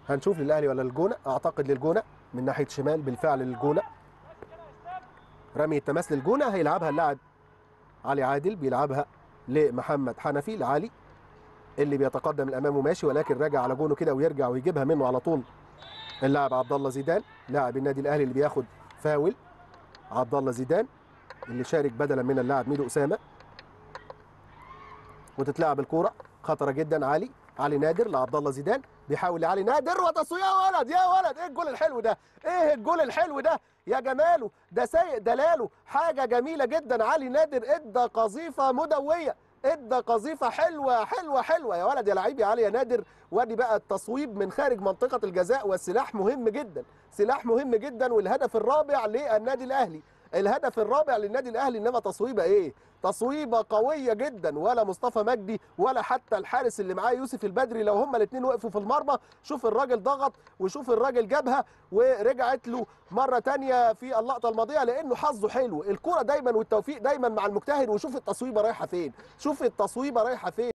هنشوف للاهلي ولا للجونه اعتقد للجونه من ناحيه شمال بالفعل للجونه رمي التماس للجونه هيلعبها اللاعب علي عادل بيلعبها لمحمد حنفي لعلي اللي بيتقدم الامام ماشي ولكن راجع على جونه كده ويرجع ويجيبها منه على طول اللاعب عبد الله زيدان لاعب النادي الاهلي اللي بياخد فاول عبد الله زيدان اللي شارك بدلا من اللاعب ميدو اسامه وتتلعب الكوره خطره جدا علي علي نادر لعبد الله زيدان بيحاول لعلي نادر وتصوير يا ولد يا ولد ايه الجول الحلو ده ايه الجول الحلو ده يا جماله ده سيء دلاله حاجه جميله جدا علي نادر ادى قذيفه مدويه ادى قذيفه حلوه حلوه حلوه يا ولد يا لعيب يا علي يا نادر وادي بقى التصويب من خارج منطقه الجزاء والسلاح مهم جدا سلاح مهم جدا والهدف الرابع للنادي الاهلي الهدف الرابع للنادي الاهلي انما تصويبه ايه تصويبه قويه جدا ولا مصطفى مجدي ولا حتى الحارس اللي معاه يوسف البدري لو هما الاثنين وقفوا في المرمى شوف الراجل ضغط وشوف الراجل جابها ورجعت له مره تانية في اللقطه الماضيه لانه حظه حلو الكوره دايما والتوفيق دايما مع المجتهد وشوف التصويبه رايحه فين شوف التصويبه رايحه فين